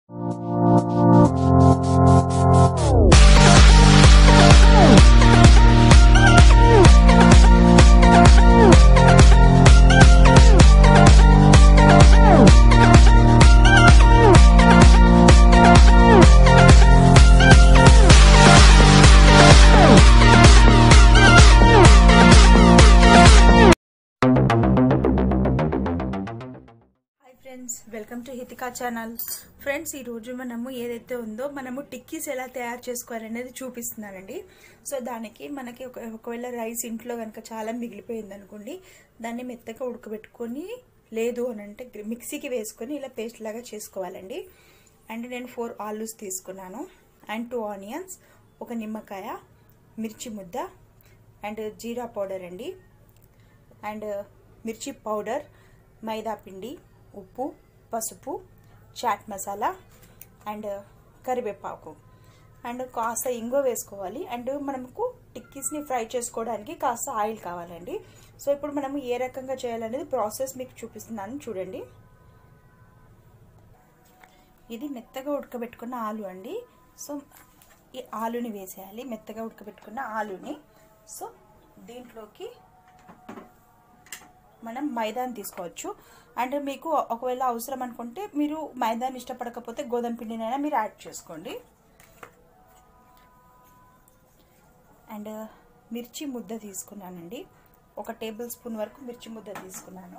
hi friends welcome to Hithika channel friends ఈరోజు మనము ఏదైతే ఉందో మనము టిక్కీస్ ఎలా తయారు చేసుకోవాలనేది చూపిస్తున్నానండి సో దానికి మనకి ఒక ఒకవేళ రైస్ ఇంట్లో కనుక చాలా మిగిలిపోయింది అనుకోండి దాన్ని మెత్తగా ఉడకబెట్టుకొని లేదు అని అంటే మిక్సీకి వేసుకొని ఇలా పేస్ట్ లాగా చేసుకోవాలండి అండ్ నేను ఫోర్ ఆలూస్ తీసుకున్నాను అండ్ టూ ఆనియన్స్ ఒక నిమ్మకాయ మిర్చి ముద్ద అండ్ జీరా పౌడర్ అండి అండ్ మిర్చి పౌడర్ మైదా పిండి ఉప్పు పసుపు చాట్ మసాలా అండ్ కరివేపాకు అండ్ కాస్త ఇంగో వేసుకోవాలి అండ్ మనకు టిక్కీస్ని ఫ్రై చేసుకోవడానికి కాస్త ఆయిల్ కావాలండి సో ఇప్పుడు మనము ఏ రకంగా చేయాలనేది ప్రాసెస్ మీకు చూపిస్తున్నాను చూడండి ఇది మెత్తగా ఉడకబెట్టుకున్న ఆలు అండి సో ఈ ఆలుని వేసేయాలి మెత్తగా ఉడకబెట్టుకున్న ఆలుని సో దీంట్లోకి మనం మైదాని తీసుకోవచ్చు అండ్ మీకు ఒకవేళ అవసరం అనుకుంటే మీరు మైదాని ఇష్టపడకపోతే గోధుమ పిండినైనా మీరు యాడ్ చేసుకోండి అండ్ మిర్చి ముద్ద తీసుకున్నానండి ఒక టేబుల్ స్పూన్ వరకు మిర్చి ముద్ద తీసుకున్నాను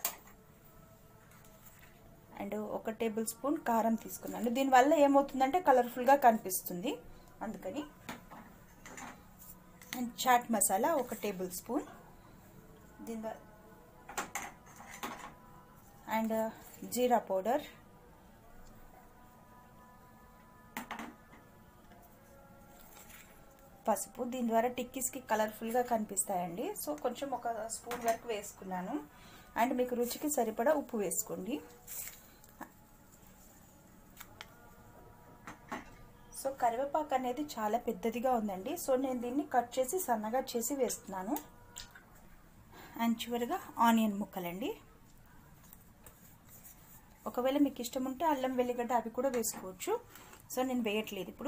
అండ్ ఒక టేబుల్ స్పూన్ కారం తీసుకున్నాను దీనివల్ల ఏమవుతుందంటే కలర్ఫుల్గా కనిపిస్తుంది అందుకని అండ్ చాట్ మసాలా ఒక టేబుల్ స్పూన్ దీని అండ్ జీరా పౌడర్ పసుపు దీని ద్వారా టిక్కీస్కి కలర్ఫుల్గా కనిపిస్తాయండి సో కొంచెం ఒక స్పూన్ వరకు వేసుకున్నాను అండ్ మీకు రుచికి సరిపడా ఉప్పు వేసుకోండి సో కరివేపాకు అనేది చాలా పెద్దదిగా ఉందండి సో నేను దీన్ని కట్ చేసి సన్నగా చేసి వేస్తున్నాను అండ్ చివరిగా ఆనియన్ ముక్కలండి ఒకవేళ మీకు ఇష్టం ఉంటే అల్లం వెల్లిగడ్డ అవి కూడా వేసుకోవచ్చు సో నేను వేయట్లేదు ఇప్పుడు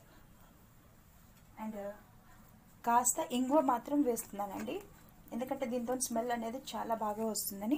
అండ్ కాస్త ఇంగువ మాత్రం వేస్తున్నానండి ఎందుకంటే దీంతో స్మెల్ అనేది చాలా బాగా వస్తుందని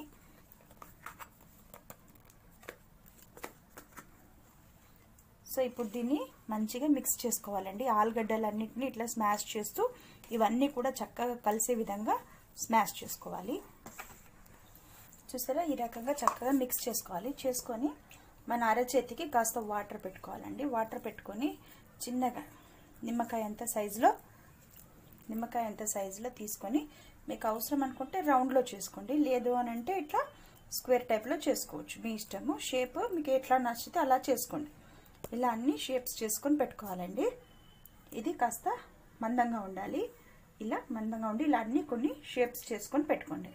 సో ఇప్పుడు దీన్ని మంచిగా మిక్స్ చేసుకోవాలండి ఆలుగడ్డలన్నింటినీ ఇట్లా స్మాష్ చేస్తూ ఇవన్నీ కూడా చక్కగా కలిసే విధంగా స్మాష్ చేసుకోవాలి చూసారా ఈ రకంగా చక్కగా మిక్స్ చేసుకోవాలి చేసుకొని మన అరచేతికి కాస్త వాటర్ పెట్టుకోవాలండి వాటర్ పెట్టుకొని చిన్నగా నిమ్మకాయ ఎంత సైజులో నిమ్మకాయ ఎంత సైజులో తీసుకొని మీకు అవసరం అనుకుంటే రౌండ్లో చేసుకోండి లేదు అని అంటే ఇట్లా స్క్వేర్ టైప్లో చేసుకోవచ్చు మీ ఇష్టము షేప్ మీకు ఎట్లా నచ్చితే అలా చేసుకోండి ఇలా అన్ని షేప్స్ చేసుకొని పెట్టుకోవాలండి ఇది కాస్త మందంగా ఉండాలి ఇలా మందంగా ఉండి ఇలా అన్ని కొన్ని షేప్స్ చేసుకొని పెట్టుకోండి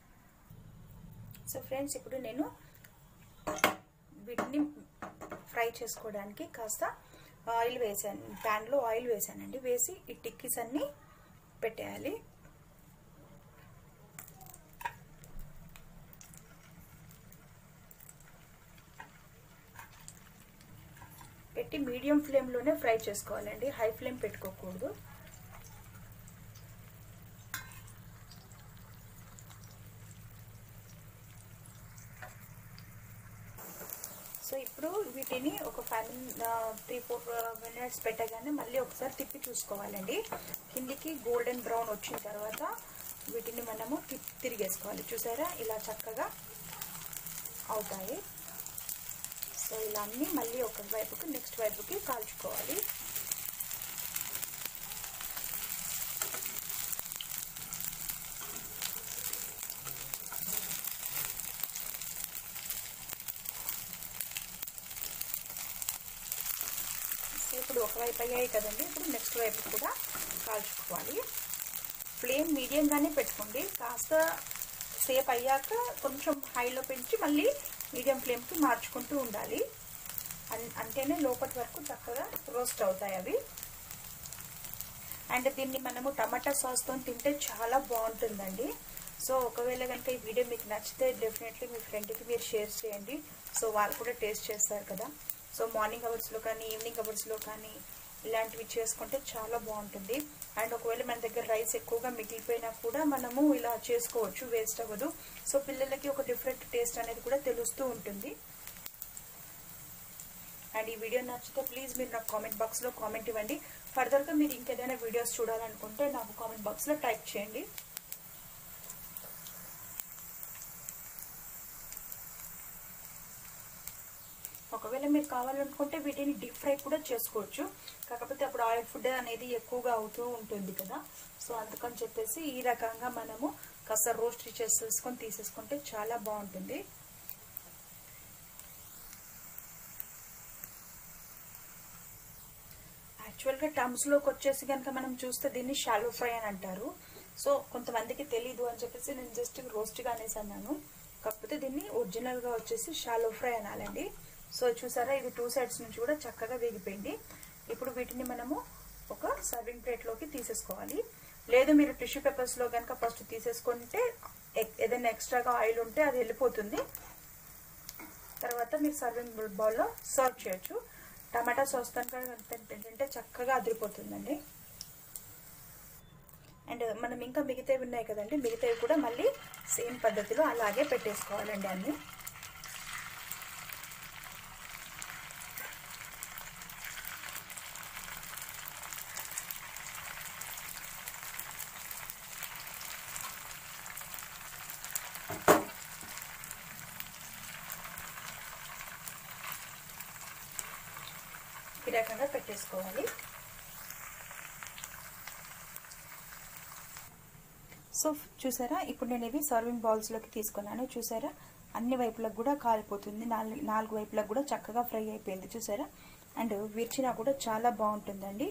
సో ఫ్రెండ్స్ ఇప్పుడు నేను వీటిని ఫ్రై చేసుకోవడానికి కాస్త ఆయిల్ వేసాను ప్యాన్లో ఆయిల్ వేసానండి వేసి ఈ టిక్కీస్ అన్నీ పెట్టేయాలి పెట్టి మీడియం ఫ్లేమ్లోనే ఫ్రై చేసుకోవాలండి హై ఫ్లేమ్ పెట్టుకోకూడదు సో ఇప్పుడు వీటిని ఒక ఫైవ్ త్రీ ఫోర్ మినిట్స్ పెట్టగానే మళ్ళీ ఒకసారి తిప్పి చూసుకోవాలండి కిందికి గోల్డెన్ బ్రౌన్ వచ్చిన తర్వాత వీటిని మనము తిరిగేసుకోవాలి చూసారా ఇలా చక్కగా అవుతాయి సో ఇలా అన్నీ మళ్ళీ ఒక వైపుకి నెక్స్ట్ వైపుకి కాల్చుకోవాలి ఇప్పుడు ఒకవైపు అయ్యాయి కదండి ఇప్పుడు నెక్స్ట్ వైపు కూడా కాల్చుకోవాలి ఫ్లేమ్ మీడియంగానే పెట్టుకోండి కాస్త సేపు అయ్యాక కొంచెం హైలో పెంచి మళ్ళీ మీడియం ఫ్లేమ్కి మార్చుకుంటూ ఉండాలి అంటేనే లోపటి వరకు చక్కగా రోస్ట్ అవుతాయి అవి అండ్ దీన్ని మనము టమాటా సాస్తో తింటే చాలా బాగుంటుందండి సో ఒకవేళ కనుక ఈ వీడియో మీకు నచ్చితే డెఫినెట్లీ మీ ఫ్రెండ్కి మీరు షేర్ చేయండి సో వాళ్ళు కూడా టేస్ట్ చేస్తారు కదా సో మార్నింగ్ అవర్స్లో కానీ ఈవినింగ్ అవర్స్లో కానీ ఇలాంటివి చేసుకుంటే చాలా బాగుంటుంది అండ్ ఒకవేళ మన దగ్గర రైస్ ఎక్కువగా మిగిలిపోయినా కూడా మనము ఇలా చేసుకోవచ్చు వేస్ట్ అవ్వదు సో పిల్లలకి ఒక డిఫరెంట్ టేస్ట్ అనేది కూడా తెలుస్తూ ఉంటుంది అండ్ ఈ వీడియో నచ్చితే ప్లీజ్ మీరు నాకు కామెంట్ బాక్స్లో కామెంట్ ఇవ్వండి ఫర్దర్గా మీరు ఇంకేదైనా వీడియోస్ చూడాలనుకుంటే నాకు కామెంట్ బాక్స్లో టైప్ చేయండి ఒకవేళ మీరు కావాలనుకుంటే వీటిని డీప్ ఫ్రై కూడా చేసుకోవచ్చు కాకపోతే అప్పుడు ఆయిల్ ఫుడ్ అనేది ఎక్కువగా అవుతూ ఉంటుంది కదా సో అందుకని చెప్పేసి ఈ రకంగా మనము కాస్త రోస్ట్ చేసేసుకొని తీసేసుకుంటే చాలా బాగుంటుంది యాక్చువల్గా టర్మ్స్లోకి వచ్చేసి కనుక మనం చూస్తే దీన్ని షాలో ఫ్రై అని అంటారు సో కొంతమందికి తెలీదు అని చెప్పేసి నేను జస్ట్ రోస్ట్గా అనేసి అన్నాను కాకపోతే దీన్ని ఒరిజినల్గా వచ్చేసి షాలో ఫ్రై అనాలండి సో చూసారా ఇది టూ సైడ్స్ నుంచి కూడా చక్కగా వేగిపోయింది ఇప్పుడు వీటిని మనము ఒక సర్వింగ్ ప్లేట్లోకి తీసేసుకోవాలి లేదు మీరు టిష్యూ పేపర్స్లో కనుక ఫస్ట్ తీసేసుకుంటే ఏదైనా ఎక్స్ట్రాగా ఆయిల్ ఉంటే అది వెళ్ళిపోతుంది తర్వాత మీరు సర్వింగ్ బౌల్లో సర్వ్ చేయొచ్చు టమాటా సాస్ ఏంటంటే చక్కగా అదిరిపోతుందండి అండ్ మనం ఇంకా మిగతావి ఉన్నాయి కదండి మిగతావి కూడా మళ్ళీ సేమ్ పద్ధతిలో అలాగే పెట్టేసుకోవాలండి అన్నీ ఈ రకంగా పెట్టేసుకోవాలి సో చూసారా ఇప్పుడు నేను ఇవి సర్వింగ్ బౌల్స్లోకి తీసుకున్నాను చూసారా అన్ని వైపులకు కూడా కాలిపోతుంది నాలుగు నాలుగు వైపులకు కూడా చక్కగా ఫ్రై అయిపోయింది చూసారా అండ్ విరిచినా కూడా చాలా బాగుంటుందండి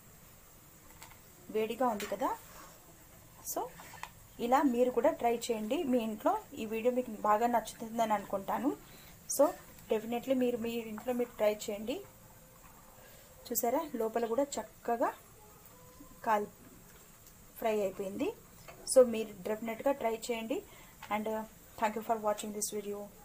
వేడిగా ఉంది కదా సో ఇలా మీరు కూడా ట్రై చేయండి మీ ఇంట్లో ఈ వీడియో మీకు బాగా నచ్చుతుందని అనుకుంటాను సో డెఫినెట్లీ మీరు మీ ఇంట్లో మీరు ట్రై చేయండి చూసారా లోపల కూడా చక్కగా కాల్ ఫ్రై అయిపోయింది సో మీరు డెఫినెట్గా ట్రై చేయండి and thank you for watching this video